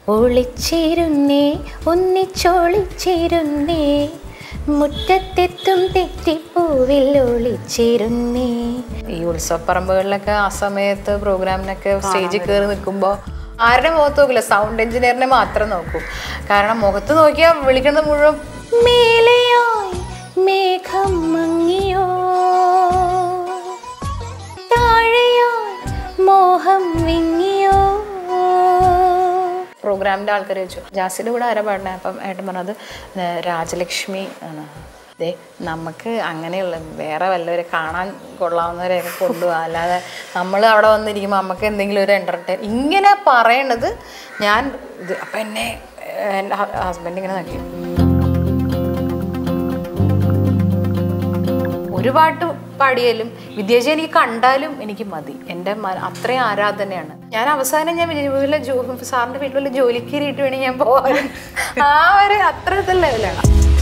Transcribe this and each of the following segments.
ഒളിച്ചിരുന്നേ ഒന്നിച്ചൊളിച്ചിരുന്നേ മുറ്റത്തെത്തും തെറ്റിപ്പൂവിൽ ഒളിച്ചിരുന്നേ ഈ ഉത്സവപ്പറമ്പുകളിലൊക്കെ ആ സമയത്ത് പ്രോഗ്രാമിനൊക്കെ സ്റ്റേജിൽ കയറി നിൽക്കുമ്പോൾ ആരുടെ മുഖത്ത് നോക്കില്ല സൗണ്ട് എഞ്ചിനീയറിനെ മാത്രം നോക്കൂ കാരണം മുഖത്ത് നോക്കിയാൽ വിളിക്കുന്നത് മുഴുവൻ മേലെയായി മേഘം മങ്ങിയോ താഴെയായി മോഹം വിങ്ങിയോ പ്രോഗ്രാമിൻ്റെ ആൾക്കാർ ചോദിച്ചു ജാസിയുടെ കൂടെ ആരാ പാടണേ അപ്പം ഏട്ടൻ പറഞ്ഞത് "ഏ, രാജലക്ഷ്മി ആണ് ദേ നമുക്ക് അങ്ങനെയുള്ള വേറെ വല്ലവരെ കാണാൻ കൊള്ളാവുന്നവരെയൊക്കെ കൊണ്ടുപോകാം അല്ലാതെ നമ്മൾ അവിടെ വന്നിരിക്കുമ്പോൾ നമുക്ക് എന്തെങ്കിലും ഒരു എൻ്റർടൈൻ ഇങ്ങനെ പറയണത് ഞാൻ ഇത് അപ്പം എന്നെ ഏ, എൻ്റെ ഹസ്ബൻഡ് ഇങ്ങനെ നോക്കി ഒരു പാട്ട് പാടിയാലും വിദ്യാജി എനിക്ക് കണ്ടാലും എനിക്ക് മതി എൻ്റെ മ- അത്രയും ആരാധനയാണ് ഞാൻ അവസാനം ഞാൻ വീട്ടിലെ ജോ സാറിൻ്റെ വീട്ടിൽ വല്ല ജോലിക്ക് കയറിയിട്ട് വേണമെങ്കിൽ ഞാൻ പോകാൻ ആ ഒരു അത്ര ലെവലാണ്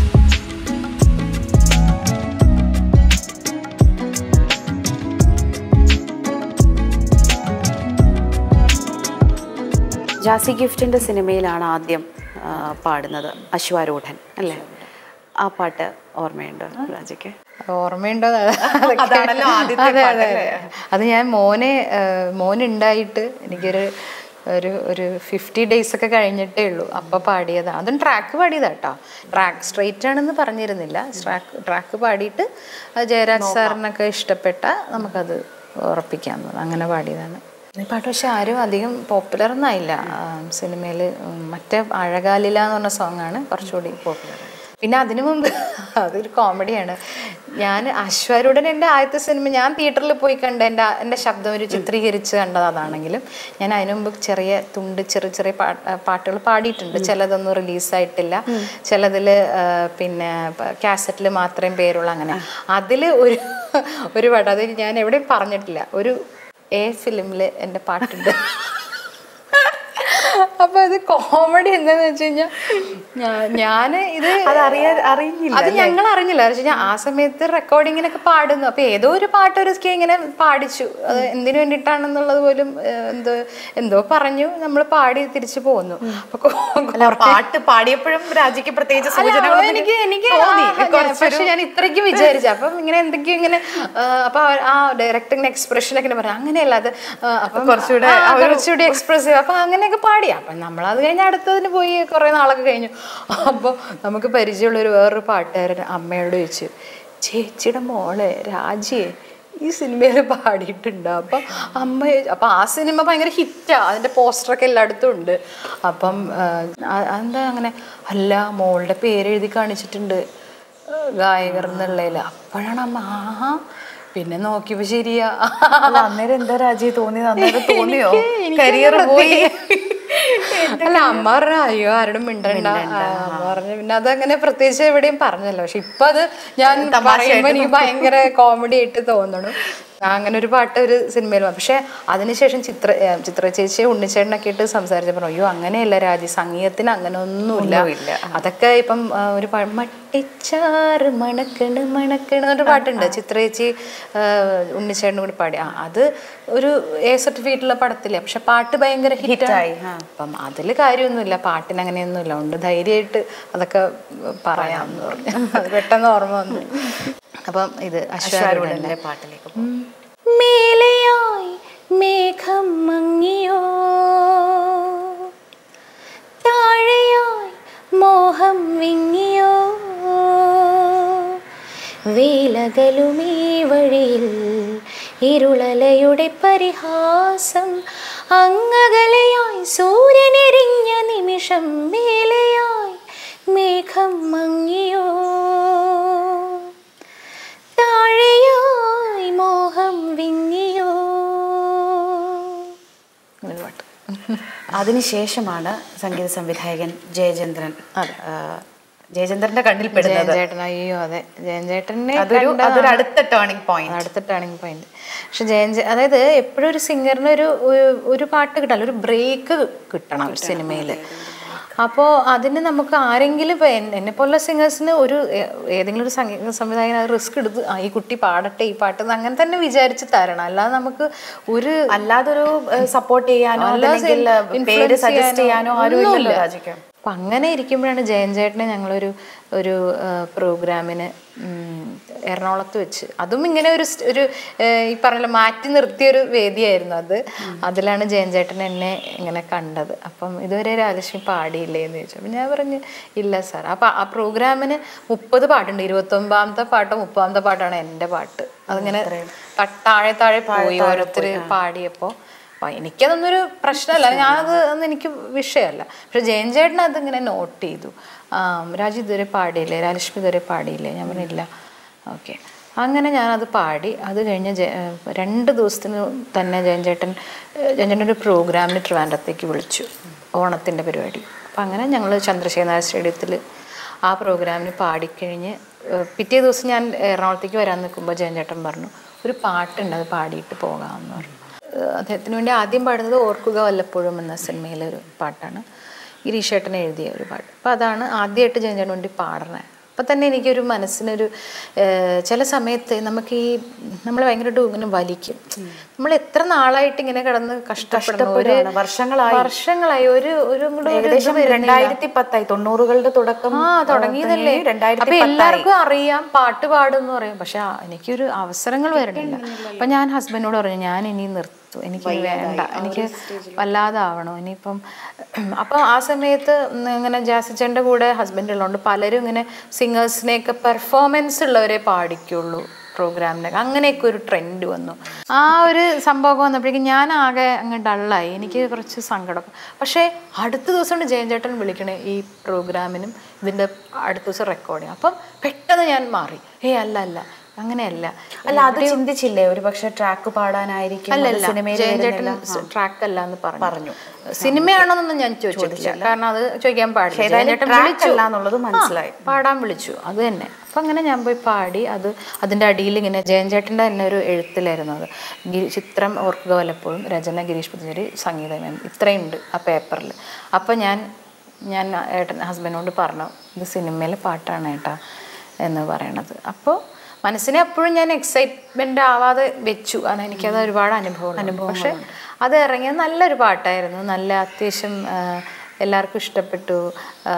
ജാസി ഗിഫ്റ്റിന്റെ സിനിമയിലാണ് ആദ്യം ആ, പാടുന്നത് അശ്വാരൂഢൻ അല്ലേ ആ പാട്ട് ഓർമ്മയുണ്ടോ രാജയ്ക്ക് ഓർമ്മയുണ്ടോ അതാണല്ലോ ആദ്യത്തെ അതെ അതെ അതെ. അത് ഞാൻ മോനെ ഏഹ്, മോനുണ്ടായിട്ട് എനിക്കൊരു ഒരു ഒരു ഫിഫ്റ്റി ഡേയ്സ് ഒക്കെ കഴിഞ്ഞിട്ടേ ഉള്ളൂ അപ്പോൾ പാടിയതാണ് അതും ട്രാക്ക് പാടിയതാ കേട്ടോ ട്രാക്ക് സ്ട്രെയിറ്റ് ആണെന്ന് പറഞ്ഞിരുന്നില്ല ട്രാക്ക് ട്രാക്ക് പാടിയിട്ട് അത് ജയരാജ് സാറിനൊക്കെ ഇഷ്ടപ്പെട്ട നമുക്കത് ഉറപ്പിക്കാമെന്ന് അങ്ങനെ പാടിയതാണ് ഈ പാട്ട് പക്ഷെ ആരും അധികം പോപ്പുലർ ഒന്നായില്ല സിനിമയിൽ മറ്റേ അഴകാലില എന്ന് പറഞ്ഞ സോങ്ങാണ് കുറച്ചുകൂടി പോപ്പുലർ പിന്നെ അതിനു മുമ്പ് അതൊരു കോമഡിയാണ് ഞാൻ അശ്വാരൂഢൻ എൻ്റെ ആദ്യത്തെ സിനിമ ഞാൻ തിയേറ്ററിൽ പോയി കണ്ട എൻ്റെ എൻ്റെ ശബ്ദം ഒരു ചിത്രീകരിച്ച് കണ്ടത് അതാണെങ്കിലും ഞാൻ അതിനു മുമ്പ് ചെറിയ തുണ്ട് ചെറിയ ചെറിയ പാ- പാട്ടുകൾ പാടിയിട്ടുണ്ട് ചിലതൊന്നും റിലീസായിട്ടില്ല ചിലതിൽ പിന്നെ കാസറ്റിൽ മാത്രമേ പേരുള്ളൂ അങ്ങനെ അതിൽ ഒരു ഒരു പാട്ട് അത് ഞാൻ എവിടെയും പറഞ്ഞിട്ടില്ല ഒരു എ ഫിലിമിൽ എൻ്റെ പാട്ടുണ്ട് അപ്പൊ അത് കോമഡി എന്താന്ന് വെച്ച് കഴിഞ്ഞാൽ ഞാൻ ഇത് അത് അറിയാ അറിഞ്ഞില്ല അത് ഞങ്ങൾ അറിഞ്ഞില്ല എന്ന് വെച്ചാൽ ആ സമയത്ത് റെക്കോർഡിങ്ങിനൊക്കെ പാടുന്നു അപ്പൊ ഏതോ ഒരു പാട്ട് ഒരു സ്കി ഇങ്ങനെ പാടിച്ചു അത് എന്തിനു വേണ്ടിയിട്ടാണെന്നുള്ളത് പോലും ഏഹ്, എന്തോ എന്തോ പറഞ്ഞു നമ്മൾ പാടി തിരിച്ചു പോന്നു അപ്പൊ കൊ- അല്ല പാട്ട് പാടിയപ്പോഴും രാജയ്ക്ക് പ്രത്യേകിച്ച് അല്ല, സൂചനകൾ എനിക്ക് എനിക്ക് തോന്നി ആ, ഞാൻ- പക്ഷെ ഞാൻ ഇത്രയ്ക്ക് വിചാരിച്ചു അപ്പം ഇങ്ങനെ എന്തൊക്കെയോ ഇങ്ങനെ ആ, അപ്പൊ അവർ- ആ ഡയറക്ടറിന്റെ എക്സ്പ്രഷൻ ഒക്കെ പറഞ്ഞു അങ്ങനെയല്ല അത് ആ, അപ്പം കുറച്ചുകൂടെ ആ, കുറച്ചുകൂടി എക്സ്പ്രസീവ് അപ്പൊ അങ്ങനെയൊക്കെ പാടി അപ്പൊ നമ്മൾ അത് കഴിഞ്ഞ് അടുത്തതിന് പോയി കുറെ നാളൊക്കെ കഴിഞ്ഞു അപ്പോൾ നമുക്ക് പരിചയമുള്ള ഒരു വേറൊരു പാട്ടുകാരൻ അമ്മയോട് ചോദിച്ചു ചേച്ചിയുടെ മോളെ രാജിയെ ഈ സിനിമയിൽ പാടിയിട്ടുണ്ട് അപ്പം അമ്മ ചോദിച്ചു- അപ്പം ആ സിനിമ ഭയങ്കര ഹിറ്റാ അതിൻ്റെ പോസ്റ്ററൊക്കെ എല്ലായിടത്തും ഉണ്ട് അപ്പം ആ, ആ- എന്താ അങ്ങനെ അല്ല മോളുടെ പേര് എഴുതി കാണിച്ചിട്ടുണ്ട് ഗായകർ എന്നുള്ളതിൽ അപ്പോഴാണ് അമ്മ ആഹാ പിന്നെ നോക്കിയപ്പോ ശരിയാ അല്ല, അന്നേരം എന്താ രാജി തോന്നിയത് അന്നേരം തോന്നിയോ എനിക്ക് എനിക്ക് കരിയർ അങ്ങനെ പോയി അല്ല അമ്മ പറഞ്ഞ അയ്യോ ആരോടും മിണ്ടണ്ട ആ, അമ്മ പറഞ്ഞു പിന്നെ അതങ്ങനെ പ്രത്യേകിച്ച് എവിടെയും പറഞ്ഞല്ലോ പക്ഷെ ഇപ്പൊ അത് ഞാൻ പറയുമ്പോ എനിക്ക് ഭയങ്കര കോമഡി ആയിട്ട് തോന്നണു ആ, അങ്ങനെ ഒരു പാട്ട് ഒരു സിനിമയിൽ വന്നു പക്ഷെ അതിനുശേഷം ചിത്ര ഏ, ചിത്ര ചേച്ചിയെ ഉണ്ണിച്ചേട്ടനൊക്കെ ഇട്ട് സംസാരിച്ചപ്പോൾ അയ്യോ അങ്ങനെയല്ല രാജി സംഗീതത്തിന് അങ്ങനെ ഒന്നുമില്ല അതൊക്കെ ഇപ്പം ആ, ഒരു പാ- മട്ടിച്ചാറ് മണക്കണ് മണക്കണ് എന്നൊരു പാട്ടുണ്ട് ചിത്ര ചേച്ചി ആ, ഉണ്ണിച്ചേട്ടനും കൂടി പാടി ആ അത് ഒരു എ സർട്ടിഫിക്കറ്റുള്ള പടത്തില്ല പക്ഷെ പാട്ട് ഭയങ്കര ഹിറ്റായി അപ്പം അതിൽ കാര്യമൊന്നുമില്ല പാട്ടിന് അങ്ങനെയൊന്നുമില്ല ഉണ്ട് ധൈര്യമായിട്ട് അതൊക്കെ പറയാമെന്ന് പറഞ്ഞു അത് പെട്ടെന്ന് ഓർമ്മ വന്നു അപ്പം ഇത് അശ്വാരൂഢൻ്റെ പാട്ടിലേക്ക് മേലെയായി മേഘം മങ്ങിയോ താഴെയായി മോഹം വിങ്ങിയോ വേലകളുമീ വഴിയിൽ ഇരുളലയുടെ പരിഹാസം അങ്ങകലയായി സൂര്യനെരിഞ്ഞ നിമിഷം മേലെയായി മേഘം മങ്ങിയോ താഴെയായി മോഹം വിങ്ങിയോ അങ്ങനെ പാട്ട് അതിനുശേഷമാണ് സംഗീത സംവിധായകൻ ജയചന്ദ്രൻ ആ, ജയചന്ദ്രന്റെ കണ്ണിൽ പെടുന്നത് ജയൻചേട്ടൻ അയ്യോ അതെ ജയൻചേട്ടനെ അതൊരു കണ്ടതാണ്. അതൊരു അടുത്ത ടേണിംഗ് പോയിന്റ് അടുത്ത ടേണിംഗ് പോയിന്റ് പക്ഷെ ജയൻ അതായത് എപ്പോഴും ഒരു സിംഗറിന് ഒരു ഒരു- ഒരു പാട്ട് കിട്ടാൻ ഒരു ബ്രേക്ക് കിട്ടണം സിനിമയിൽ അപ്പോൾ അതിന് നമുക്ക് ആരെങ്കിലും ഇപ്പോൾ എന്നെ പോലുള്ള സിംഗേഴ്സിന് ഒരു ഏ- ഏതെങ്കിലും ഒരു സംഗീത സംവിധായകൻ അത് റിസ്ക് എടുത്ത് ആ, ഈ കുട്ടി പാടട്ടെ ഈ പാട്ട് എന്ന് അങ്ങനെ തന്നെ വിചാരിച്ച് തരണം അല്ലാതെ നമുക്ക് ഒരു അല്ലാതൊരു സപ്പോർട്ട് ചെയ്യാനോ അല്ലാതെ അല്ലെങ്കിൽ പേര് influence സജസ്റ്റ് ചെയ്യാനോ ആരും ഒന്നുമില്ല. ഇല്ലല്ലോ രാജിക്ക് അപ്പൊ അങ്ങനെ ഇരിക്കുമ്പോഴാണ് ജയൻ ചേട്ടനെ ഞങ്ങളൊരു ഒരു പ്രോഗ്രാമിന് എറണാകുളത്ത് വെച്ച് അതും ഇങ്ങനെ ഒരു സ്റ്റ്- ഒരു ആ, ഈ പറഞ്ഞ മാറ്റി നിർത്തിയൊരു വേദിയായിരുന്നു അത് അതിലാണ് ജയൻ ചേട്ടൻ എന്നെ ഇങ്ങനെ കണ്ടത് അപ്പം ഇതുവരെ രാജലക്ഷ്മി പാടിയില്ലേ എന്ന് ചോദിച്ചു അപ്പം ഞാൻ പറഞ്ഞു ഇല്ല സാർ അപ്പം ആ പ്രോഗ്രാമിന് മുപ്പത് പാട്ടുണ്ട് ഇരുപത്തൊമ്പതാമത്തെ പാട്ടോ മുപ്പതാമത്തെ പാട്ടാണ് എൻ്റെ പാട്ട് അതിങ്ങനെ ത- താഴെ താഴെ പോയി ഓരോരുത്തർ പാടിയപ്പോൾ അപ്പൊ എനിക്കതൊന്നൊരു പ്രശ്നമല്ല ഞാനത് ഒന്നും എനിക്ക് വിഷയമല്ല പക്ഷെ ജയൻ ചേട്ടൻ അതിങ്ങനെ നോട്ട് ചെയ്തു ആ, രാജു ഇതുവരെ പാടിയില്ലേ രാജലക്ഷ്മി ഇതുവരെ പാടിയില്ലേ ഞാൻ പറഞ്ഞില്ല ഓക്കെ അങ്ങനെ ഞാനത് പാടി അത് കഴിഞ്ഞ് ജയ ഏഹ് രണ്ട് ദിവസത്തിന് തന്നെ ജയൻ ചേട്ടൻ ഏഹ് ജയൻ ചേട്ടൻ ഒരു പ്രോഗ്രാമിന് ട്രിവാൻഡ്രത്തേക്ക് വിളിച്ചു ഓണത്തിൻ്റെ പരിപാടി അപ്പം അങ്ങനെ ഞങ്ങൾ ചന്ദ്രശേഖര സ്റ്റേഡിയത്തിൽ ആ പ്രോഗ്രാമിന് പാടിക്കഴിഞ്ഞ് ഏഹ് പിറ്റേ ദിവസം ഞാൻ എറണാകുളത്തേക്ക് വരാൻ നിൽക്കുമ്പോൾ ജയൻ ചേട്ടൻ പറഞ്ഞു ഒരു പാട്ടുണ്ട് അത് പാടിയിട്ട് പോകാമെന്ന് പറഞ്ഞു ഏഹ് അദ്ദേഹത്തിന് വേണ്ടി ആദ്യം പാടുന്നത് ഓർക്കുക വല്ലപ്പോഴും എന്ന സിനിമയിലെ ഒരു പാട്ടാണ് ഗിരീഷേട്ടൻ എഴുതിയ ഒരു പാട്ട് അപ്പോൾ അതാണ് ആദ്യമായിട്ട് ജയൻ വേണ്ടി പാടുന്നത് അപ്പം തന്നെ എനിക്കൊരു മനസ്സിനൊരു ഏഹ് ചില സമയത്ത് നമുക്ക് ഈ നമ്മൾ ഭയങ്കരമായിട്ട് ഇങ്ങനെ വലിക്കും നമ്മൾ എത്ര നാളായിട്ട് ഇങ്ങനെ കിടന്ന് കഷ്ടപ്പെടുന്നു ഒരു കഷ്ടപ്പെടുകയാണ്. വർഷങ്ങളായി. വർഷങ്ങളായി ഒരു ഒരു ഇങ്ങോട്ട് ഒരു ഇത് ഏകദേശം വരുന്നില്ല. രണ്ടായിരത്തി പത്തായി തൊണ്ണൂറുകളുടെ തുടക്കം ആ തുടങ്ങിയതല്ലേ അപ്പൊ രണ്ടായിരത്തി എല്ലാവർക്കും അറിയാം പാട്ട് പാടുമെന്ന് പറയും പക്ഷെ ആ, എനിക്കൊരു അവസരങ്ങൾ വരണില്ല അപ്പൊ ഞാൻ ഹസ്ബൻഡിനോട് പറഞ്ഞു ഞാൻ ഇനി നിർത്തും എനിക്ക് ഇനി വേണ്ട എനിക്ക് വല്ലാതാവണം ഇനിയിപ്പം അപ്പൊ ആ സമയത്ത് ഉം ഇങ്ങനെ ജാസിച്ചന്റെ കൂടെ ഹസ്ബൻഡ് ഉള്ളതുകൊണ്ട് പലരും ഇങ്ങനെ സിംഗേഴ്സിനെയൊക്കെ പെർഫോമൻസ് ഉള്ളവരെ പാടിക്കുള്ളൂ പ്രോഗ്രാമിനൊക്കെ അങ്ങനെയൊക്കെ ഒരു ട്രെൻഡ് വന്നു ആ ഒരു സംഭവം വന്നപ്പോഴേക്കും ഞാൻ ആകെ അങ്ങ് ഡള്ളായി എനിക്ക് കുറച്ച് സങ്കടം പക്ഷേ അടുത്ത ദിവസം കൊണ്ട് ജയൻ ചേട്ടൻ വിളിക്കണേ ഈ പ്രോഗ്രാമിനും ഇതിൻ്റെ അടുത്ത ദിവസം റെക്കോർഡിങ് അപ്പം പെട്ടെന്ന് ഞാൻ മാറി ഏയ് അല്ല അല്ല അങ്ങനെയല്ല അല്ല അത് ചിന്തിച്ചില്ലേ ഒരു പക്ഷെ ട്രാക്ക് പാടാനായിരിക്കും അത് അല്ലല്ല സിനിമയിൽ ജയൻ വരുന്നില്ല. ചേട്ടൻ ട്രാക്ക് അല്ല എന്ന് പറഞ്ഞു സിനിമയാണോന്നൊന്നും ഞാൻ ചോദിച്ചിട്ടില്ല കാരണം അത് ചോദിക്കാൻ പാടില്ല ജയൻ ഏതായാലും ചേട്ടൻ track വിളിച്ചു. അല്ല എന്നുള്ളത് ആ, മനസ്സിലായി. പാടാൻ വിളിച്ചു അത് തന്നെ അപ്പം അങ്ങനെ ഞാൻ പോയി പാടി അത് അതിൻ്റെ അടിയിൽ ഇങ്ങനെ ജയൻ ചേട്ടൻ്റെ തന്നെ ഒരു എഴുത്തിലായിരുന്നു അത് ഗി- ചിത്രം ഓർക്കുക വല്ലപ്പോഴും രചന ഗിരീഷ് പുത്തഞ്ചേരി സംഗീതം എന്ന് ഇത്രയുണ്ട് ആ പേപ്പറിൽ അപ്പം ഞാൻ ഞാൻ ഏട്ടൻ ഹസ്ബൻഡിനോട് പറഞ്ഞു ഇത് സിനിമയിലെ പാട്ടാണ് ഏട്ടാ എന്ന് പറയണത് അപ്പോൾ മനസ്സിനെ എപ്പോഴും ഞാൻ എക്സൈറ്റ്മെൻ്റ് ആവാതെ വെച്ചു കാരണം എനിക്കത് ഒരുപാട് അനുഭവം അനുഭവം പക്ഷെ അത് ഇറങ്ങിയ നല്ലൊരു പാട്ടായിരുന്നു നല്ല അത്യാവശ്യം ആ, എല്ലാവർക്കും ഇഷ്ടപ്പെട്ടു ആ,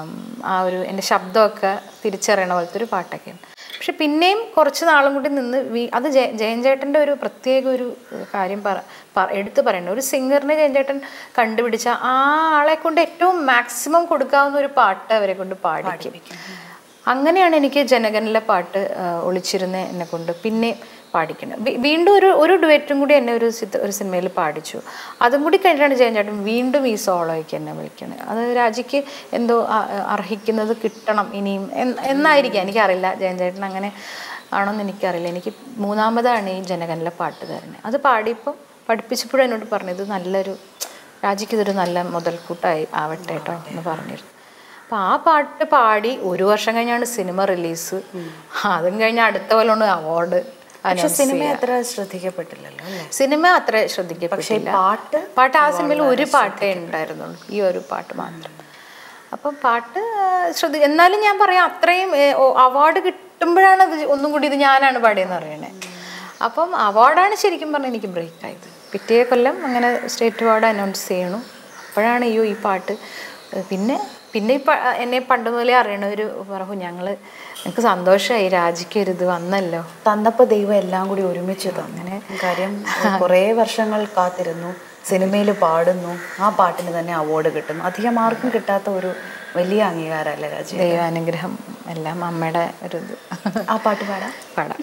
ആ ഒരു എൻ്റെ ശബ്ദമൊക്കെ തിരിച്ചറിയണ പോലത്തെ ഒരു പാട്ടൊക്കെയാണ് പക്ഷെ പിന്നെയും കുറച്ച് നാളും കൂടി നിന്ന് വീ അത് ജയ ജയൻ ചേട്ടൻ്റെ ഒരു പ്രത്യേക ഒരു കാര്യം പറ പ- എടുത്തു പറയണ്ട ഒരു സിംഗറിനെ ജയൻ ചേട്ടൻ കണ്ടുപിടിച്ച ആ ആളെ കൊണ്ട് ഏറ്റവും മാക്സിമം കൊടുക്കാവുന്ന ഒരു പാട്ട് അവരെ കൊണ്ട് പാടിക്കും അങ്ങനെയാണ് എനിക്ക് ജനഗനിലെ പാട്ട് ആ, ഒളിച്ചിരുന്ന് എന്നെ കൊണ്ട് പിന്നെ പാടിക്കണം വീ- വീണ്ടും ഒരു ഒരു ഡുവറ്റും കൂടി എന്നെ ഒരു സിത്ത- ഒരു സിനിമയിൽ പാടിച്ചു അതും കൂടി കഴിഞ്ഞിട്ടാണ് ജയൻ ചേട്ടൻ വീണ്ടും ഈ സോളോയ്ക്ക് എന്നെ വിളിക്കുന്നത് അത് രാജിക്ക് എന്തോ അ- അർഹിക്കുന്നത് കിട്ടണം ഇനിയും എന്ന് എന്നായിരിക്കാം എനിക്കറിയില്ല ജയൻ ചേട്ടൻ അങ്ങനെ ആണോന്ന് എനിക്കറിയില്ല എനിക്ക് മൂന്നാമതാണ് ഈ ജനഗനിലെ പാട്ട് തരുന്നത് അത് പാടിയപ്പോൾ പഠിപ്പിച്ചപ്പോഴും എന്നോട് പറഞ്ഞു ഇത് നല്ലൊരു രാജിക്ക് ഇതൊരു നല്ല മുതൽക്കൂട്ടായി ആവട്ടെ കേട്ടോ എന്ന് പറഞ്ഞിരുന്നു അപ്പൊ ആ പാട്ട് പാടി ഒരു വർഷം കഴിഞ്ഞാണ് സിനിമ റിലീസ് അതും കഴിഞ്ഞ അടുത്ത കൊല്ലമാണ് അവാർഡ് പക്ഷെ സിനിമ അത്ര ശ്രദ്ധിക്കപ്പെട്ടില്ലല്ലോ അല്ലേ സിനിമ അത്ര ശ്രദ്ധിക്കപ്പെട്ടില്ല പാട്ട് പാട്ട് ആ സിനിമയിൽ ഒരു പാട്ടേ ഉണ്ടായിരുന്നുള്ളൂ ഈ ഒരു പാട്ട് മാത്രം അപ്പം പാട്ട് ആ, ശ്രദ്ധി എന്നാലും ഞാൻ പറയാം അത്രയും അവാർഡ് കിട്ടുമ്പോഴാണ് അത് ഒന്നും കൂടി ഇത് ഞാനാണ് പാടിയെന്ന് പറയണേ അപ്പം അവാർഡാണ് ശരിക്കും പറഞ്ഞാൽ എനിക്ക് ബ്രേക്ക് ആയത് പിറ്റേ കൊല്ലം അങ്ങനെ സ്റ്റേറ്റ് അവാർഡ് അനൗൺസ് ചെയ്യണു അപ്പോഴാണ് അയ്യോ ഈ പാട്ട് ഏഹ് പിന്നെ പിന്നെ ഈ പ- എന്നെ പണ്ട് മുതലേ അറിയണവർ പറഞ്ഞു ഞങ്ങൾ എനിക്ക് സന്തോഷമായി രാജിക്ക് ഒരു ഇത് വന്നല്ലോ തന്നപ്പോ ദൈവം എല്ലാം കൂടി ഒരുമിച്ച് അങ്ങനെ കാര്യം കുറേ വർഷങ്ങൾ കാത്തിരുന്നു സിനിമയിൽ പാടുന്നു ആ പാട്ടിന് തന്നെ അവാർഡ് കിട്ടുന്നു അധികം ആർക്കും കിട്ടാത്ത ഒരു വലിയ അംഗീകാരമല്ലേ രാജി ദൈവാനുഗ്രഹം എല്ലാം അമ്മയുടെ ഒരു ഇത് ആ പാട്ട് പാടാം പാടാം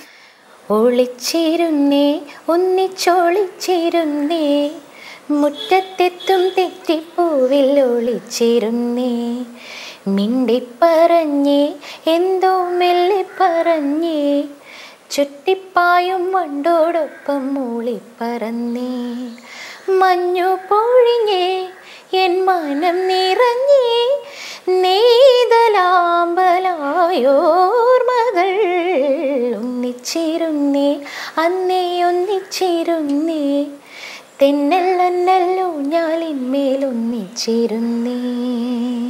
ഒളിച്ചിരുന്നേ ഒന്നിച്ചൊളിച്ചിരുന്നേ മുറ്റത്തെത്തും തെറ്റിപ്പൂവിൽ ഒളിച്ചിരുന്നേ മിണ്ടിപ്പറഞ്ഞേ എന്തോ മെല്ലെ പറഞ്ഞേ ചുറ്റിപ്പായും വണ്ടോടൊപ്പം മൂളിപ്പറന്നേ മഞ്ഞു പൊഴിഞ്ഞേ എൻ മനം നിറഞ്ഞേ നെയ്തലാമ്പലായോർമകൾ ഒന്നിച്ചിരുന്നേ അന്നേ ഒന്നിച്ചിരുന്നേ തെന്നൽ അന്നല്ലോ ഞാലിന്മേൽ ഒന്നിച്ചിരുന്നേ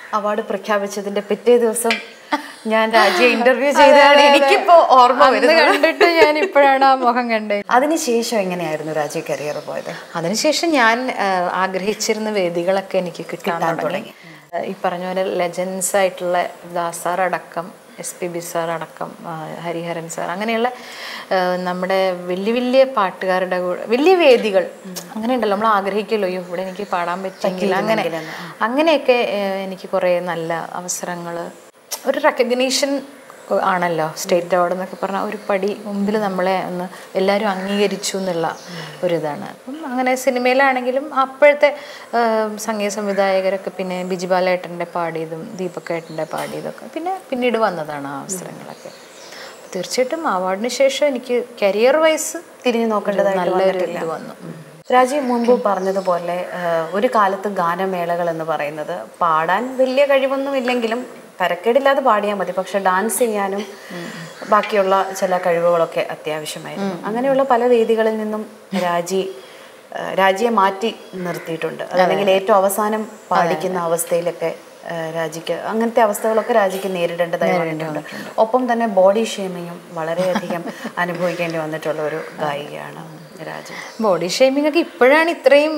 അവാർഡ് പ്രഖ്യാപിച്ചതിന്റെ പിറ്റേ ദിവസം ഞാൻ രാജ്യ ഇന്റർവ്യൂ ചെയ്തതാണ് എനിക്കിപ്പോ ഓർമ്മ അന്ന് വരുന്നത് കണ്ടിട്ട് ഞാൻ ഇപ്പോഴാണ് ആ മുഖം കണ്ടത് അതിനുശേഷം എങ്ങനെയായിരുന്നു രാജ്യ കരിയർ പോയത് അതിനുശേഷം ഞാൻ ആ, ആഗ്രഹിച്ചിരുന്ന വേദികളൊക്കെ എനിക്ക് കിട്ടാൻ തുടങ്ങി ആ, ഈ പറഞ്ഞ പോലെ ലെജൻസ് ആയിട്ടുള്ള ദാസാർ അടക്കം എസ് പി ബി സാർ അടക്കം ആ, ഹരിഹരൻ സാർ അങ്ങനെയുള്ള ആ, നമ്മുടെ വലിയ വലിയ പാട്ടുകാരുടെ കൂടെ വലിയ വേദികൾ അങ്ങനെ ഉണ്ടല്ലോ നമ്മൾ ആഗ്രഹിക്കുമല്ലോ അയ്യോ ഇവിടെ എനിക്ക് പാടാൻ പറ്റിയെങ്കിൽ അങ്ങനെ അങ്ങനെയൊക്കെ ആ, എനിക്ക് കുറേ നല്ല അവസരങ്ങൾ ഒരു റെക്കഗ്നീഷൻ ആണല്ലോ സ്റ്റേറ്റ് അവാർഡ് എന്നൊക്കെ പറഞ്ഞാൽ ഒരു പടി മുമ്പിൽ നമ്മളെ ഒന്ന് എല്ലാവരും അംഗീകരിച്ചു എന്നുള്ള ഒരിതാണ് അപ്പം അങ്ങനെ സിനിമയിലാണെങ്കിലും അപ്പോഴത്തെ ആ, സംഗീത സംവിധായകരൊക്കെ പിന്നെ ബിജി ബാലേട്ടൻ്റെ പാടിയതും ദീപക് ഏട്ടൻ്റെ പാടിയതൊക്കെ പിന്നെ പിന്നീട് വന്നതാണ് ആ അവസരങ്ങളൊക്കെ അപ്പോൾ തീർച്ചയായിട്ടും അവാർഡിന് ശേഷം എനിക്ക് കരിയർ വൈസ് തിരിഞ്ഞു നോക്കേണ്ടതായിട്ട് നല്ലൊരു വന്നിട്ടില്ല. ഇത് വന്നു ഉം. രാജീവ് മുമ്പ് പറഞ്ഞതുപോലെ ആ, ഒരു കാലത്ത് ഗാനമേളകൾ എന്ന് പറയുന്നത് പാടാൻ വലിയ കഴിവൊന്നും ഇല്ലെങ്കിലും തരക്കേടില്ലാതെ പാടിയാൽ മതി പക്ഷെ ഡാൻസ് ചെയ്യാനും ബാക്കിയുള്ള ചില കഴിവുകളൊക്കെ അത്യാവശ്യമായിരുന്നു അങ്ങനെയുള്ള പല വേദികളിൽ നിന്നും രാജി ആ, രാജിയെ മാറ്റി നിർത്തിയിട്ടുണ്ട് അതല്ലെങ്കിൽ ഏറ്റവും അവസാനം പാടിക്കുന്ന അവസ്ഥയിലൊക്കെ ആ, രാജിക്ക് അങ്ങനത്തെ അവസ്ഥകളൊക്കെ രാജിക്ക് നേരിടേണ്ടതായി വന്നിട്ടുണ്ട് ഒപ്പം തന്നെ ബോഡി ഷേമിങ്ങും വളരെയധികം അനുഭവിക്കേണ്ടി വന്നിട്ടുള്ള ഒരു ഗായികയാണ് രാജി ബോഡി ഷേമിംഗ് ഒക്കെ ഇപ്പോഴാണ് ഇത്രയും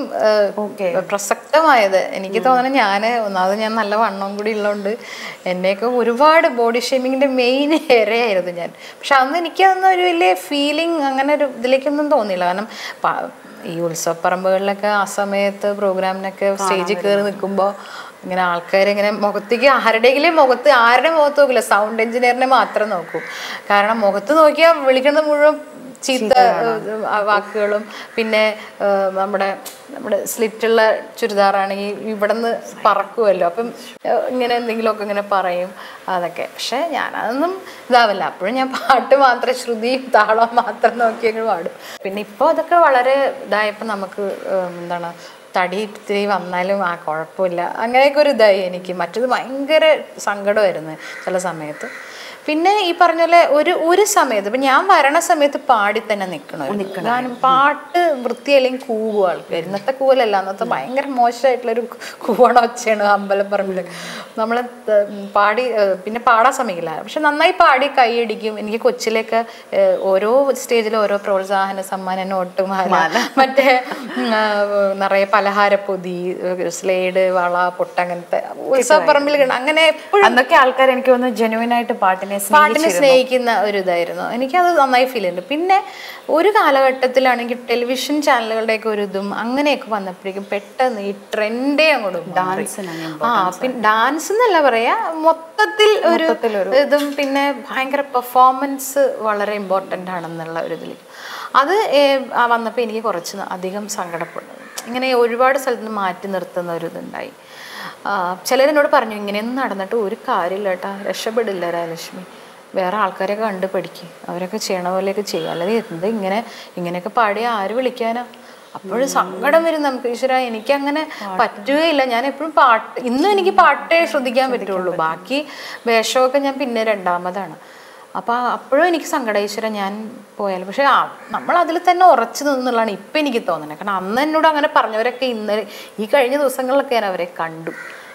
ആ, പ്രസക്തമായത് എനിക്ക് തോന്നുന്നത് ഞാൻ ഒന്നാമത് ഞാൻ നല്ല വണ്ണം കൂടി ഉള്ളതുകൊണ്ട് എന്നെയൊക്കെ ഒരുപാട് ബോഡി ഷേമിങ്ങിന്റെ മെയിൻ ഇരയായിരുന്നു ഞാൻ പക്ഷെ അന്ന് എനിക്കതൊന്നും ഒരു വലിയ ഫീലിംഗ് അങ്ങനെ ഒരു ഇതിലേക്കൊന്നും തോന്നിയില്ല കാരണം പ- ഈ ഉത്സവപ്പറമ്പുകളിലൊക്കെ ആ സമയത്ത് പ്രോഗ്രാമിനൊക്കെ സ്റ്റേജിൽ കയറി നിൽക്കുമ്പോൾ ഇങ്ങനെ ആൾക്കാരിങ്ങനെ മുഖത്തേക്ക് ആരുടെയെങ്കിലും മുഖത്ത് ആരുടെ മുഖത്ത് നോക്കില്ല സൗണ്ട് എഞ്ചിനീയറിനെ മാത്രം നോക്കും കാരണം മുഖത്ത് നോക്കിയാൽ വിളിക്കുന്നത് മുഴുവൻ ചീത്ത ഏഹ്, ആ വാക്കുകളും പിന്നെ ഏഹ്, നമ്മുടെ നമ്മുടെ സ്ലിറ്റുള്ള ചുരിദാറാണെങ്കിൽ ഇവിടെ നിന്ന് പറക്കുമല്ലോ അപ്പം ഏഹ്, ഇങ്ങനെ എന്തെങ്കിലുമൊക്കെ ഇങ്ങനെ പറയും അതൊക്കെ പക്ഷെ ഞാനതൊന്നും ഇതാവില്ല അപ്പോഴും ഞാൻ പാട്ട് മാത്രം ശ്രുതിയും താളവും മാത്രം നോക്കി അങ്ങ് പാടും പിന്നെ ഇപ്പോൾ അതൊക്കെ വളരെ ഇതായപ്പോൾ നമുക്ക് ഏഹ്, എന്താണ് തടി ഇത്തിരി വന്നാലും ആ കുഴപ്പമില്ല അങ്ങനെയൊക്കെ ഒരു ഇതായി എനിക്ക് മറ്റത് ഭയങ്കര സങ്കടമായിരുന്നു ചില സമയത്ത് പിന്നെ ഈ പറഞ്ഞ പോലെ ഒരു ഒരു സമയത്ത് ഇപ്പം ഞാൻ വരണ സമയത്ത് പാടി തന്നെ നിൽക്കണം ഗാനം പാട്ട് വൃത്തിയല്ലെങ്കിൽ കൂവും ആൾക്കാർ ഇന്നത്തെ കൂവലല്ല അന്നത്തെ ഭയങ്കര മോശമായിട്ടുള്ളൊരു കൂവണ ഒച്ചയാണ് അമ്പലപ്പറമ്പിലൊക്കെ നമ്മൾ പാടി ഏഹ് പിന്നെ പാടാൻ സമയമില്ല പക്ഷെ നന്നായി പാടി കൈയടിക്കും എനിക്ക് കൊച്ചിലേക്ക് ഏഹ് ഓരോ സ്റ്റേജിലും ഓരോ പ്രോത്സാഹന സമ്മാനം നോട്ട് മാല മറ്റേ ഉം, ആ, നിറയെ പലഹാരപ്പൊതി സ്ലേഡ് വള പൊട്ട അങ്ങനത്തെ ഉത്സവപ്പറമ്പിൽ കിട- അങ്ങനെ എപ്പോഴും അന്നൊക്കെ ആൾക്കാർ എനിക്ക് തോന്നുന്നു ജെനുവിൻ ആയിട്ട് പാട്ടിനെ പാട്ടിനെ സ്നേഹിക്കുന്ന ഒരു ഇതായിരുന്നു എനിക്കത് നന്നായി ഫീൽ ചെയ്യുന്നുണ്ട് പിന്നെ ഒരു കാലഘട്ടത്തിലാണെങ്കിൽ ടെലിവിഷൻ ചാനലുകളുടെയൊക്കെ ഒരു ഇതും അങ്ങനെയൊക്കെ വന്നപ്പോഴേക്കും പെട്ടെന്ന് ഈ ട്രെൻഡേ അങ്ങോട്ട് ഡാൻസിന് ആ പിന്നെ ഡാൻസ് എന്നല്ല പറയാ മൊത്തത്തിൽ ഒരു ഇതും പിന്നെ ഭയങ്കര പെർഫോമൻസ് വളരെ ഇമ്പോർട്ടൻ്റ് ആണെന്നുള്ള ഒരു ഇതിൽ അത് വന്നപ്പോൾ എനിക്ക് കുറച്ച് അധികം സങ്കടപ്പെടുന്നു ഇങ്ങനെ ഒരുപാട് സ്ഥലത്ത് നിന്ന് മാറ്റി നിർത്തുന്ന ഒരു ഇതുണ്ടായി ആ, ചിലരെന്നോട് പറഞ്ഞു ഇങ്ങനെയൊന്നും നടന്നിട്ട് ഒരു കാര്യമില്ല കേട്ടാ രക്ഷപ്പെടില്ല രാജലക്ഷ്മി വേറെ ആൾക്കാരെ കണ്ട് പഠിക്കും അവരൊക്കെ ചെയ്യണ പോലെയൊക്കെ ചെയ്യും അല്ലാതെ എന്ത് ഇങ്ങനെ ഇങ്ങനെയൊക്കെ പാടിയ ആര് വിളിക്കാനാ അപ്പോഴും സങ്കടം വരും നമുക്ക് ഈശ്വര എനിക്ക് അങ്ങനെ പറ്റുകയില്ല ഞാൻ എപ്പോഴും പാട്ട് ഇന്നും എനിക്ക് പാട്ടേ ശ്രദ്ധിക്കാൻ പറ്റുള്ളൂ ബാക്കി വേഷമൊക്കെ ഞാൻ പിന്നെ രണ്ടാമതാണ് അപ്പോൾ അപ്പോഴും എനിക്ക് സങ്കടം ഈശ്വര ഞാൻ പോയാലും പക്ഷേ നമ്മൾ അതിൽ തന്നെ ഉറച്ചു നിന്നുള്ളതാണ് ഇപ്പം എനിക്ക് തോന്നുന്നത് കാരണം അന്ന് എന്നോട് അങ്ങനെ പറഞ്ഞവരൊക്കെ ഇന്നലെ ഈ കഴിഞ്ഞ ദിവസങ്ങളിലൊക്കെ ഞാൻ അവരെ കണ്ടു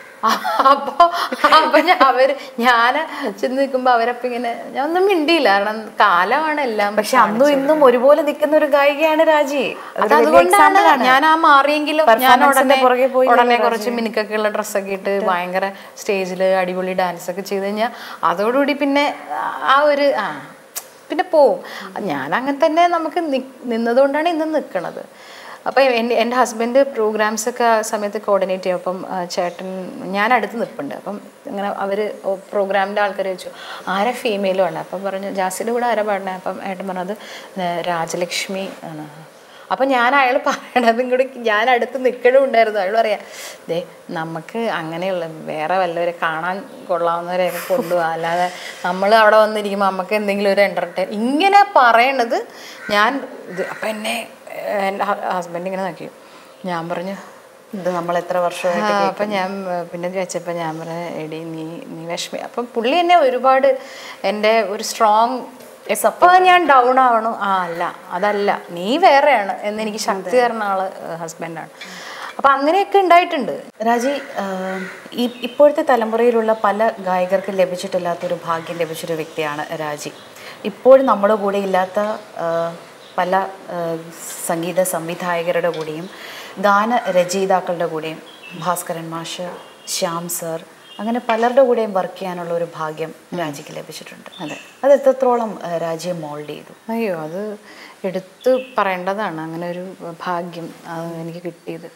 അപ്പോൾ അപ്പം ഞാൻ അവർ ഞാൻ ചെന്ന് നിൽക്കുമ്പോൾ അവരപ്പം ഇങ്ങനെ ഞാൻ ഒന്നും മിണ്ടിയില്ല കാരണം കാലമാണ് എല്ലാം പക്ഷെ അന്നും ഇന്നും ഒരുപോലെ നിൽക്കുന്ന ഒരു ഗായികയാണ് രാജി അത് അതുകൊണ്ടാണ് ഞാൻ ആ മാറിയെങ്കിലും ഞാൻ Performance ന്റെ ഉടനെ പുറകെ പോയി ഉടനെ കുറച്ച് മിനുക്കൊക്കെ ഉള്ള ഡ്രസ്സൊക്കെ ഇട്ട് ഭയങ്കര സ്റ്റേജിൽ അടിപൊളി ഡാൻസ് ഒക്കെ ചെയ്ത് കഴിഞ്ഞാൽ അതോടുകൂടി പിന്നെ ആ ഒരു ആ പിന്നെ പോവും ഞാൻ അങ്ങനെ തന്നെ നമുക്ക് നി- നിന്നതുകൊണ്ടാണ് ഇന്ന് നിൽക്കണത് അപ്പം എൻ്റെ എൻ്റെ ഹസ്ബൻഡ് പ്രോഗ്രാംസ് ഒക്കെ ആ സമയത്ത് കോർഡിനേറ്റ് ചെയ്യും അപ്പം ആ, ചേട്ടൻ ഞാൻ അടുത്ത് നിൽപ്പുണ്ട് അപ്പം ഇങ്ങനെ അവർ പ്രോഗ്രാമിൻ്റെ ആൾക്കാർ ചോദിച്ചു ആരാ ഫീമെയിലും ആണ് അപ്പം പറഞ്ഞു ജാസിയുടെ കൂടെ ആരാ പാടണേ അപ്പം ഏട്ടൻ പറഞ്ഞത് "ഏ, രാജലക്ഷ്മി ആണ് അപ്പം ഞാൻ അയാൾ പറയണതും കൂടി ഞാൻ അടുത്ത് നിൽക്കണും ഉണ്ടായിരുന്നു അയാൾ പറയാം ദേ നമുക്ക് അങ്ങനെയുള്ള വേറെ വല്ലവരെ കാണാൻ കൊള്ളാവുന്നവരെയൊക്കെ കൊണ്ടുപോകാം അല്ലാതെ നമ്മൾ അവിടെ വന്നിരിക്കുമ്പോൾ നമുക്ക് എന്തെങ്കിലും ഒരു എൻ്റർടൈൻ ഇങ്ങനെ പറയണത് ഞാൻ ഇത് അപ്പം എന്നെ എൻ്റെ ഹസ്ബൻഡ് ഇങ്ങനെ നോക്കി ഞാൻ പറഞ്ഞു ഇത് നമ്മൾ എത്ര വർഷമായിട്ട് ആ, അപ്പം ഞാൻ ഏർ, പിന്നെ ചോദിച്ചപ്പോൾ ഞാൻ പറഞ്ഞ എടി നീ നീ വിഷമി അപ്പം പുള്ളി എന്നെ ഒരുപാട് എൻ്റെ ഒരു സ്ട്രോങ് എപ്പോൾ ഞാൻ ഡൗൺ ആവണു ആ അല്ല അതല്ല നീ വേറെയാണ് എന്ന് എനിക്ക് ശക്തി തരുന്ന ആള് ഹസ്ബൻഡാണ് അപ്പം അങ്ങനെയൊക്കെ ഉണ്ടായിട്ടുണ്ട് രാജി ആഹ്, ഈ ഇപ്പോഴത്തെ തലമുറയിലുള്ള പല ഗായകർക്കും ലഭിച്ചിട്ടില്ലാത്തൊരു ഭാഗ്യം ലഭിച്ചൊരു വ്യക്തിയാണ് രാജി ഇപ്പോഴും നമ്മുടെ കൂടെ ഇല്ലാത്ത ആഹ്, പല ആഹ്, സംഗീത സംവിധായകരുടെ കൂടെയും ഗാന രചയിതാക്കളുടെ കൂടെയും ഭാസ്കരൻ മാഷ് ശ്യാം സർ അങ്ങനെ പലരുടെ കൂടെയും വർക്ക് ചെയ്യാനുള്ള ഒരു ഭാഗ്യം രാജിക്ക് ലഭിച്ചിട്ടുണ്ട് അതെ. അത് എത്രത്തോളം ആഹ്, രാജിയെ മോൾഡ് ചെയ്തു അയ്യോ അത് എടുത്ത് പറയേണ്ടതാണ് അങ്ങനെ ഒരു ഭാഗ്യം അത് എനിക്ക് കിട്ടിയത്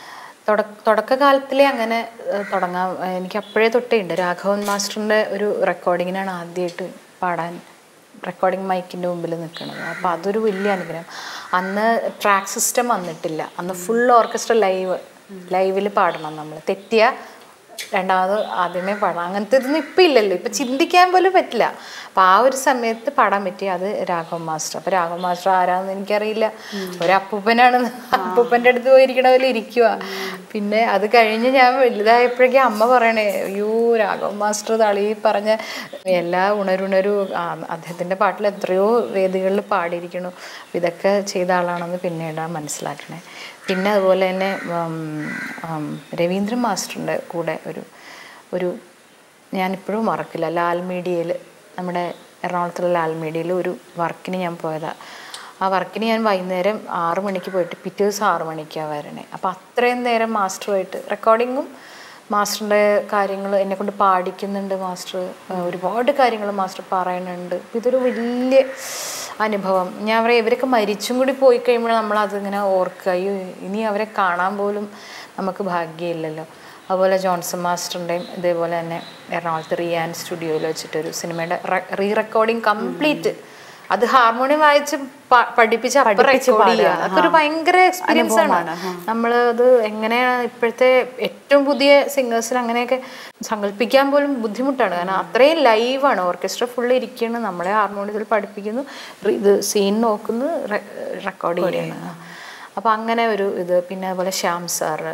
തുട തുടക്കകാലത്തിലേ അങ്ങനെ ഏഹ്, തുടങ്ങാൻ ഏഹ്, എനിക്ക് അപ്പോഴേ തൊട്ടേ ഉണ്ട് രാഘവൻ മാസ്റ്ററിൻ്റെ ഒരു റെക്കോർഡിങ്ങിനാണ് ആദ്യമായിട്ട് പാടാൻ റെക്കോർഡിംഗ് മൈക്കിൻ്റെ മുമ്പിൽ നിൽക്കുന്നത് അപ്പോൾ അതൊരു വലിയ അനുഗ്രഹം അന്ന് ട്രാക്ക് സിസ്റ്റം വന്നിട്ടില്ല അന്ന് ഫുൾ ഓർക്കസ്ട്ര ലൈവ് ലൈവിൽ പാടണം നമ്മൾ തെറ്റിയ രണ്ടാമത് ആദ്യമേ പാടാം അങ്ങനത്തെ ഇതൊന്നും ഇപ്പം ഇല്ലല്ലോ ഇപ്പം ചിന്തിക്കാൻ പോലും പറ്റില്ല അപ്പം ആ ഒരു സമയത്ത് പാടാൻ പറ്റി അത് രാഘവ മാസ്റ്റർ അപ്പം രാഘവ മാസ്റ്റർ ആരാന്ന് എനിക്കറിയില്ല ഒരു അപ്പൂപ്പനാണ് അപ്പൂപ്പൻ്റെ അടുത്ത് പോയിരിക്കണ പോലെ ഇരിക്കുക പിന്നെ അത് കഴിഞ്ഞ് ഞാൻ വലുതായപ്പോഴേക്കും അമ്മ പറയണേ അയ്യോ രാഘവ മാസ്റ്റർ തളി പറഞ്ഞ എല്ലാ ഉണരുണരു ആ, അദ്ദേഹത്തിൻ്റെ പാട്ടിൽ എത്രയോ വേദികളിൽ പാടിയിരിക്കണു അപ്പം ഇതൊക്കെ ചെയ്ത ആളാണെന്ന് പിന്നീടാണ് മനസ്സിലാക്കണേ പിന്നെ അതുപോലെ തന്നെ ഉം, ഉം, രവീന്ദ്രൻ മാസ്റ്ററിൻ്റെ കൂടെ ഒരു ഒരു ഞാനിപ്പോഴും മറക്കില്ല ലാൽ മീഡിയയിൽ നമ്മുടെ എറണാകുളത്തുള്ള ലാൽ മീഡിയയിൽ ഒരു വർക്കിന് ഞാൻ പോയതാണ് ആ വർക്കിന് ഞാൻ വൈകുന്നേരം ആറ് മണിക്ക് പോയിട്ട് പിറ്റേ ദിവസം ആറ് മണിക്കാണ് വരണേ അപ്പോൾ അത്രയും നേരം മാസ്റ്ററുമായിട്ട് റെക്കോർഡിങ്ങും മാസ്റ്ററിൻ്റെ കാര്യങ്ങൾ എന്നെ കൊണ്ട് പാടിക്കുന്നുണ്ട് മാസ്റ്റർ ഏഹ് ഒരുപാട് കാര്യങ്ങൾ മാസ്റ്റർ പറയുന്നുണ്ട് അപ്പം ഇതൊരു വലിയ അനുഭവം ഞാൻ പറയാം ഇവരൊക്കെ മരിച്ചും കൂടി പോയി കഴിയുമ്പോൾ നമ്മൾ അതിങ്ങനെ ഓർക്കുക അയ്യോ ഇനി അവരെ കാണാൻ പോലും നമുക്ക് ഭാഗ്യമില്ലല്ലോ അതുപോലെ ജോൺസൺ മാസ്റ്ററിൻ്റെയും ഇതേപോലെ തന്നെ എറണാകുളത്ത് റിയാൻ സ്റ്റുഡിയോയിൽ വെച്ചിട്ടൊരു സിനിമയുടെ റീ റെക്കോർഡിങ് കംപ്ലീറ്റ് അത് ഹാർമോണിയം വായിച്ച് പ- പഠിപ്പിച്ച് അപ്പം റെക്കോർഡ് ചെയ്യുക അതൊക്കെ ഒരു ഭയങ്കര എക്സ്പീരിയൻസ് ആണ് നമ്മൾ അത് എങ്ങനെയാണ് ഇപ്പോഴത്തെ ഏറ്റവും പുതിയ സിംഗേഴ്സിന് അങ്ങനെയൊക്കെ സങ്കല്പിക്കാൻ പോലും ബുദ്ധിമുട്ടാണ് കാരണം അത്രയും ലൈവാണ് ഓർക്കസ്ട്ര ഫുള്ള് ഇരിക്കുകയാണ് നമ്മളെ ഹാർമോണിയത്തിൽ പഠിപ്പിക്കുന്നു റി- ഇത് സീൻ നോക്കുന്നു റെക്കോർഡ് ചെയ്യുന്നു അപ്പം അങ്ങനെ ഒരു ഇത് പിന്നെ അതുപോലെ ശ്യാം സാറ്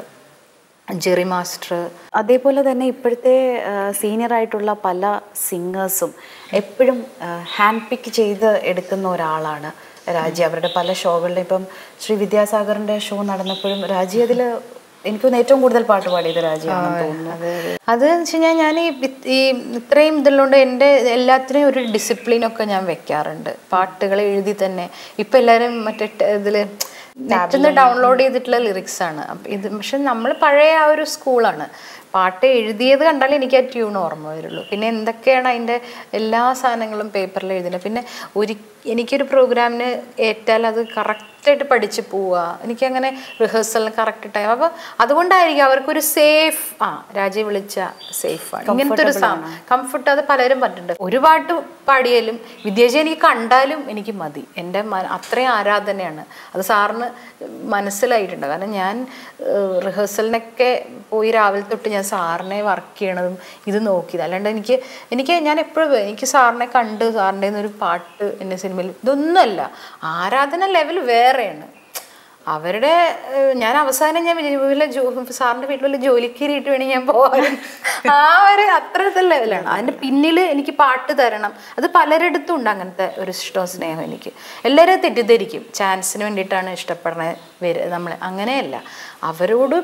ജെറി മാസ്റ്റർ അതേപോലെ തന്നെ ഇപ്പോഴത്തെ സീനിയർ ആയിട്ടുള്ള പല സിംഗേഴ്സും എപ്പോഴും ഹാൻഡ് പിക്ക് ചെയ്ത് എടുക്കുന്ന ഒരാളാണ് രാജി അവരുടെ പല ഷോകളിലും ഇപ്പം ശ്രീ വിദ്യാസാഗറിന്റെ ഷോ നടന്നപ്പോഴും രാജി അതിൽ എനിക്ക് തോന്നുന്നു ഏറ്റവും കൂടുതൽ പാട്ട് പാടിയത് രാജിയാണെന്ന് തോന്നുന്നു അത് വെച്ച് കഴിഞ്ഞാൽ ഞാൻ ഈ വി- ഈ ഇത്രയും ഇതുള്ളതുകൊണ്ട് എൻ്റെ എല്ലാത്തിനും ഒരു ഡിസിപ്ലിനൊക്കെ ഞാൻ വെക്കാറുണ്ട് പാട്ടുകൾ എഴുതി തന്നെ ഇപ്പം എല്ലാവരും മറ്റേ ഇതിൽ നെറ്റിൽ നിന്ന് ഡൗൺലോഡ് ചെയ്തിട്ടുള്ള ലിറിക്സ് ആണ് അപ്പം ഇത് പക്ഷെ നമ്മൾ പഴയ ആ ഒരു സ്കൂളാണ് പാട്ട് എഴുതിയത് കണ്ടാൽ എനിക്ക് ആ ട്യൂൺ ഓർമ്മ വരുള്ളൂ പിന്നെ എന്തൊക്കെയാണ് അതിൻ്റെ എല്ലാ സാധനങ്ങളും പേപ്പറിൽ എഴുതുന്നത് പിന്നെ ഒരു എനിക്കൊരു പ്രോഗ്രാമിന് ഏറ്റാൽ അത് കറക്റ്റായിട്ട് പഠിച്ച് പോവുക എനിക്കങ്ങനെ റിഹേഴ്സലിന് കറക്റ്റ് ടൈം അപ്പോൾ അതുകൊണ്ടായിരിക്കും അവർക്കൊരു സേഫ് ആ രാജീവ് വിളിച്ച സേഫാണ് ഇങ്ങനത്തെ ഒരു കംഫർട്ട് അത് പലരും പറഞ്ഞിട്ടുണ്ട് ഒരു പാട്ട് പാടിയാലും വിദ്യാജി എനിക്ക് കണ്ടാലും എനിക്ക് മതി എൻ്റെ മ- അത്രയും ആരാധനയാണ് അത് സാറിന് മനസ്സിലായിട്ടുണ്ട് കാരണം ഞാൻ റിഹേഴ്സലിനൊക്കെ പോയി രാവിലെ തൊട്ട് ഞാൻ സാറിനെ വർക്ക് ചെയ്യണതും ഇത് നോക്കിയത് അല്ലാണ്ട് എനിക്ക് എനിക്ക് ഞാൻ എപ്പോഴും എനിക്ക് സാറിനെ കണ്ട് സാറിൻ്റെ ഒരു പാട്ട് എൻ്റെ സിനിമയിൽ ഇതൊന്നുമല്ല ആരാധന ലെവൽ വേറെയാണ് അവരുടെ ഏഹ്, ഞാൻ അവസാനം ഞാൻ വല്ല ജോ സാറിൻ്റെ വീട്ടിൽ വല്ല ജോലിക്ക് കയറിയിട്ട് വേണമെങ്കിൽ ഞാൻ പോകാൻ ആ ഒരു അത്രത്തെ ലെവലാണ് അതിൻ്റെ പിന്നിൽ എനിക്ക് പാട്ട് തരണം അത് പലരിടത്തും ഉണ്ട് അങ്ങനത്തെ ഒരു ഇഷ്ടവും സ്നേഹം എനിക്ക് എല്ലാവരും തെറ്റിദ്ധരിക്കും ചാൻസിന് വേണ്ടിയിട്ടാണ് ഇഷ്ടപ്പെടുന്നത് വര് നമ്മൾ അങ്ങനെയല്ല അവരോട്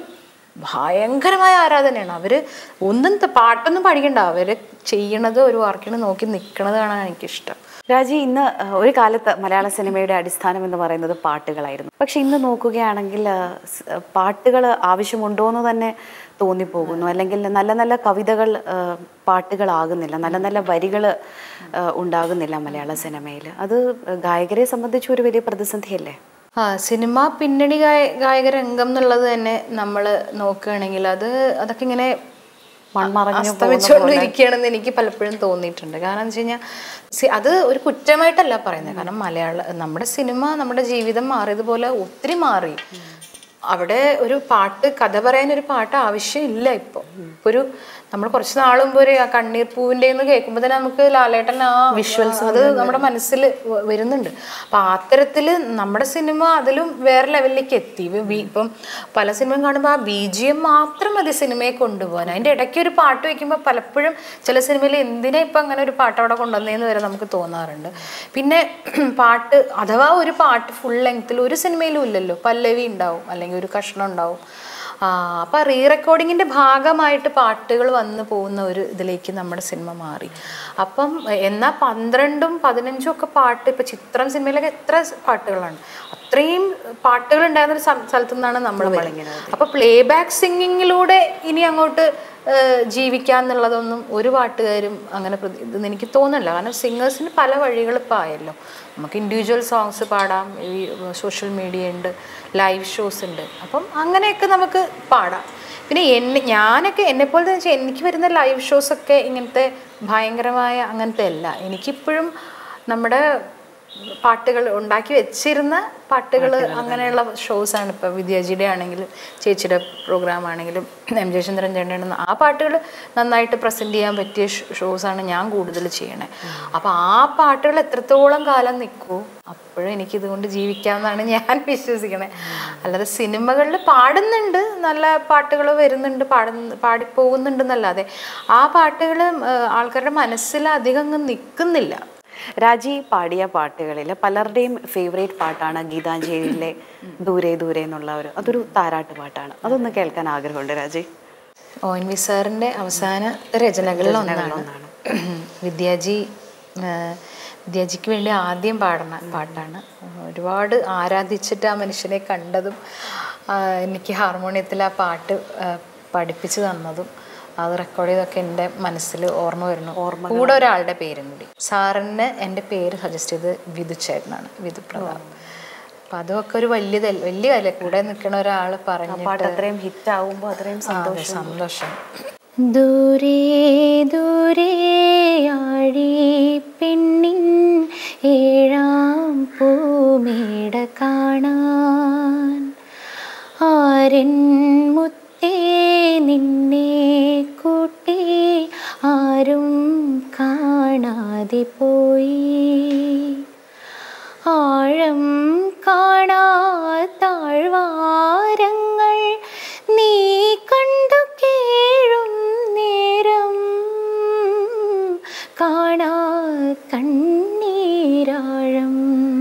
ഭയങ്കരമായ ആരാധനയാണ് അവർ ഒന്നും ത- പാട്ടൊന്നും പഠിക്കണ്ട അവർ ചെയ്യണത് ഒരു വർക്കിന് നോക്കി നിൽക്കണതാണ് എനിക്കിഷ്ടം രാജി ഇന്ന് അഹ്, ഒരു കാലത്ത് മലയാള സിനിമയുടെ അടിസ്ഥാനം എന്ന് പറയുന്നത് പാട്ടുകളായിരുന്നു പക്ഷെ ഇന്ന് നോക്കുകയാണെങ്കിൽ അഹ്, സ്- അഹ്, പാട്ടുകൾ ആവശ്യമുണ്ടോ എന്ന് തന്നെ തോന്നിപ്പോകുന്നു അല്ലെങ്കിൽ നല്ല നല്ല കവിതകൾ അഹ്, പാട്ടുകളാകുന്നില്ല നല്ല നല്ല വരികൾ ഉണ്ടാകുന്നില്ല മലയാള സിനിമയിൽ അത് ഗായകരെ സംബന്ധിച്ച് ഒരു വലിയ പ്രതിസന്ധിയല്ലേ ആ സിനിമ പിന്നണി ഗായ ഗായക രംഗം എന്നുള്ളത് തന്നെ നമ്മൾ നോക്കുകയാണെങ്കിൽ അത് അതൊക്കെ ഇങ്ങനെ മൺമറഞ്ഞു അസ്തമിച്ചുകൊണ്ടിരിക്കുകയാണെന്ന് എനിക്ക് പലപ്പോഴും തോന്നിയിട്ടുണ്ട് കാരണം എന്ന് വെച്ച് കഴിഞ്ഞാൽ സി- അത് ഒരു കുറ്റമായിട്ടല്ല പറയുന്നത് കാരണം മലയാള നമ്മുടെ സിനിമ നമ്മുടെ ജീവിതം മാറിയതുപോലെ ഒത്തിരി മാറി അവിടെ ഒരു പാട്ട് കഥ പറയാൻ ഒരു പാട്ട് ആവശ്യമില്ല ഇപ്പോൾ ഇപ്പൊ ഒരു നമ്മൾ കുറച്ച് നാൾ മുമ്പ് ഒരു ആ കണ്ണീർ പൂവിൻ്റെ എന്ന് കേൾക്കുമ്പോൾ തന്നെ നമുക്ക് ലാലേട്ടൻ ആ വിഷ്വൽസ് അത് നമ്മുടെ മനസ്സിൽ വ- വരുന്നുണ്ട് അപ്പം അത്തരത്തിൽ നമ്മുടെ സിനിമ അതിലും വേറെ ലെവലിലേക്ക് എത്തി ഇവ ബി- ഇപ്പം പല സിനിമയും കാണുമ്പോൾ ആ ബി ജി എം മാത്രം മതി സിനിമയെ കൊണ്ടുപോകാൻ അതിൻ്റെ ഇടയ്ക്ക് ഒരു പാട്ട് വയ്ക്കുമ്പോൾ പലപ്പോഴും ചില സിനിമയിൽ എന്തിനാ ഇപ്പം അങ്ങനെ ഒരു പാട്ട് അവിടെ കൊണ്ടുവന്നതെന്ന് വരെ നമുക്ക് തോന്നാറുണ്ട് പിന്നെ പാട്ട് അഥവാ ഒരു പാട്ട് ഫുൾ ലെങ്ത്തിൽ ഒരു സിനിമയിലും ഇല്ലല്ലോ പല്ലവി ഉണ്ടാവും അല്ലെങ്കിൽ ഒരു കഷ്ണം ഉണ്ടാവും അപ്പം റീ റെക്കോർഡിങ്ങിൻ്റെ ഭാഗമായിട്ട് പാട്ടുകൾ വന്നു പോകുന്ന ഒരു ഇതിലേക്ക് നമ്മുടെ സിനിമ മാറി അപ്പം എന്നാൽ പന്ത്രണ്ടും പതിനഞ്ചും ഒക്കെ പാട്ട് ഇപ്പം ചിത്രം സിനിമയിലൊക്കെ എത്ര പാട്ടുകളാണ് അത്രയും പാട്ടുകൾ ഉണ്ടായിരുന്ന ഒരു സ്ഥ- സ്ഥലത്തു നിന്നാണ് നമ്മൾ വരുന്നത് അപ്പോൾ പ്ലേ ബാക്ക് സിംഗിങ്ങിലൂടെ ഇനി അങ്ങോട്ട് ഏഹ്, ജീവിക്കാന്നുള്ളതൊന്നും ഒരു പാട്ടുകാരും അങ്ങനെ പ്രതി- ഇതെന്ന് എനിക്ക് തോന്നുന്നില്ല കാരണം സിംഗേഴ്സിന് പല വഴികൾ ഇപ്പോൾ ആയല്ലോ നമുക്ക് ഇൻഡിവിജ്വൽ സോങ്സ് പാടാം ഈ സോഷ്യൽ മീഡിയ ഉണ്ട് ലൈവ് ഷോസ് ഉണ്ട് അപ്പം അങ്ങനെയൊക്കെ നമുക്ക് പാടാം പിന്നെ എന്നെ ഞാനൊക്കെ എന്നെപ്പോലെ തന്നെ വെച്ചാൽ എനിക്ക് വരുന്ന ലൈവ് ഷോസൊക്കെ ഇങ്ങനത്തെ ഭയങ്കരമായ അങ്ങനത്തെ അല്ല എനിക്കിപ്പോഴും നമ്മുടെ പാട്ടുകൾ ഉണ്ടാക്കി വെച്ചിരുന്ന പാട്ടുകൾ അങ്ങനെയുള്ള ഷോസാണ് ഇപ്പോൾ വിദ്യാജിയുടെ ആണെങ്കിലും ചേച്ചിയുടെ പ്രോഗ്രാം ആണെങ്കിലും എം ജയചന്ദ്രൻ ചേട്ടൻ ആ പാട്ടുകൾ നന്നായിട്ട് പ്രസൻറ്റ് ചെയ്യാൻ പറ്റിയ ഷോസാണ് ഞാൻ കൂടുതൽ ചെയ്യണേ അപ്പോൾ ആ പാട്ടുകൾ എത്രത്തോളം കാലം നിൽക്കൂ അപ്പോഴും എനിക്കിതുകൊണ്ട് ജീവിക്കാമെന്നാണ് ഞാൻ വിശ്വസിക്കണേ അല്ലാതെ സിനിമകളിൽ പാടുന്നുണ്ട് നല്ല പാട്ടുകൾ വരുന്നുണ്ട് പാടുന്ന പാടിപ്പോകുന്നുണ്ടെന്നല്ലാതെ ആ പാട്ടുകൾ ആൾക്കാരുടെ മനസ്സിൽ അധികം അങ്ങ് നിൽക്കുന്നില്ല രാജി പാടിയ പാട്ടുകളിൽ പലരുടെയും ഫേവറേറ്റ് പാട്ടാണ് ഗീതാഞ്ജലിയിലെ ദൂരെ ദൂരെ എന്നുള്ള ഒരു അതൊരു താരാട്ട് പാട്ടാണ് അതൊന്ന് കേൾക്കാൻ ആഗ്രഹമുണ്ട് രാജി ഒ എൻ വി സാറിൻ്റെ അവസാന രചനകളിൽ ഒന്നാണ് വിദ്യാജി ആ, വിദ്യാജിക്ക് വേണ്ടി ആദ്യം പാടുന്ന പാട്ടാണ് ഒരുപാട് ആരാധിച്ചിട്ട് ആ മനുഷ്യനെ കണ്ടതും ആ, എനിക്ക് ഹാർമോണിയത്തിൽ ആ പാട്ട് ആ, പഠിപ്പിച്ചു തന്നതും അത് റെക്കോർഡ് ചെയ്തൊക്കെ എൻ്റെ മനസ്സിൽ ഓർമ്മ വരുന്നു കൂടെ ഒരാളുടെ പേരും കൂടി സാറിന് എൻ്റെ പേര് സജസ്റ്റ് ചെയ്ത് വിധു ചേട്ടനാണ് വിധു പ്രതാപ് അപ്പം അതൊക്കെ ഒരു വലിയതല്ല വലിയ കാര്യം കൂടെ നിൽക്കുന്ന ഒരാൾ പറഞ്ഞു പാട്ട് അത്രയും ഹിറ്റ് ആവുമ്പോൾ അത്രയും അതെ സന്തോഷം ദൂരെ ദൂരെ ആഴി പെണ്ണിൻ ഏഴാം പൂമേട കാണാൻ ആരൻ മുത്തേ നിന്നെ കൂട്ടി ആരും കാണാതെ പോയി ആഴം കാണാ താഴ്വാരങ്ങൾ നീ കണ്ടു കേഴും നേരം കാണാ കണ്ണീരാഴം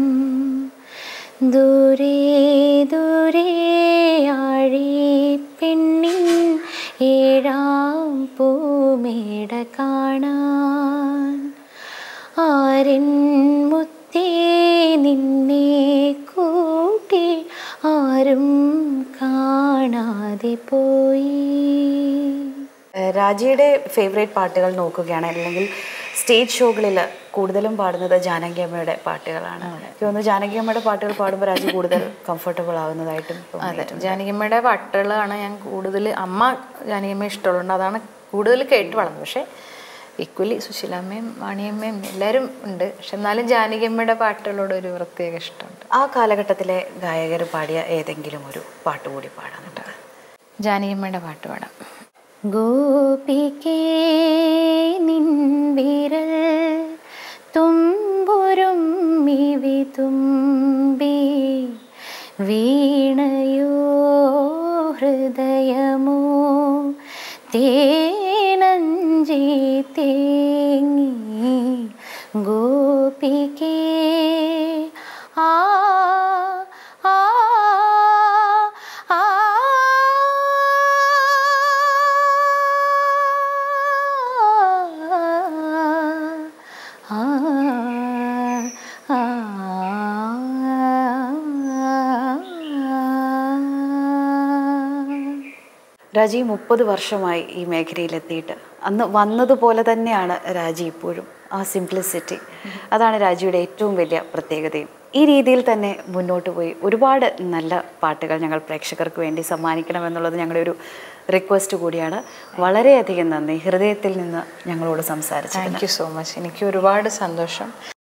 ദൂരെ ദൂരെ ആഴി പെണ്ണിൻ ഏഴാം പൂമേട കാണാൻ ആരൻ മുത്തേ നിന്നെ കൂട്ടി ആരും കാണാതെ പോയി ഏഹ് രാജിയുടെ ഫേവറേറ്റ് പാട്ടുകൾ നോക്കുകയാണ് അല്ലെങ്കിൽ സ്റ്റേജ് ഷോകളിൽ കൂടുതലും പാടുന്നത് ജാനകി അമ്മയുടെ പാട്ടുകളാണ് എനിക്ക് തോന്നുന്നു ജാനകി അമ്മയുടെ പാട്ടുകൾ പാടുമ്പോൾ രാജി കൂടുതൽ കംഫർട്ടബിൾ ആവുന്നതായിട്ടും അതെ ജാനകിയമ്മയുടെ പാട്ടുകളാണ് ഞാൻ കൂടുതൽ അമ്മ ജാനകിയമ്മ ഇഷ്ടമുള്ളത് അതാണ് കൂടുതൽ കേട്ട് വളർന്നത് പക്ഷേ ഈക്വലി സുശീലാമ്മയും വാണിയമ്മയും എല്ലാവരും ഉണ്ട് പക്ഷെ എന്നാലും ജാനകിയമ്മയുടെ പാട്ടുകളോട് ഒരു പ്രത്യേക ഇഷ്ടമുണ്ട് ആ കാലഘട്ടത്തിലെ ഗായകർ പാടിയ ഏതെങ്കിലും ഒരു പാട്ട് കൂടി പാടാനുണ്ട് ജാനകിയമ്മയുടെ പാട്ട് പാടാം ഗോപികേ നിൻ വിരൽ തുമ്പുരും മിവി തുമ്പി വീണയോ ഹൃദയമോ തേനഞ്ചി തേങ്ങി ഗോപികേ ആ ആ ആ ആ രാജി മുപ്പത് വർഷമായി ഈ മേഖലയിലെത്തിയിട്ട് അന്ന് വന്നതുപോലെ തന്നെയാണ് രാജി ഇപ്പോഴും ആ സിംപ്ലിസിറ്റി അതാണ് രാജിയുടെ ഏറ്റവും വലിയ പ്രത്യേകതയും ഈ രീതിയിൽ തന്നെ മുന്നോട്ട് പോയി ഒരുപാട് നല്ല പാട്ടുകൾ ഞങ്ങൾ പ്രേക്ഷകർക്ക് വേണ്ടി സമ്മാനിക്കണമെന്നുള്ളത് ഞങ്ങളുടെ ഒരു റിക്വസ്റ്റ് കൂടിയാണ് വളരെയധികം നന്ദി ഹൃദയത്തിൽ നിന്ന് ഞങ്ങളോട് സംസാരിച്ചു താങ്ക് യു സോ മച്ച് എനിക്ക് ഒരുപാട് സന്തോഷം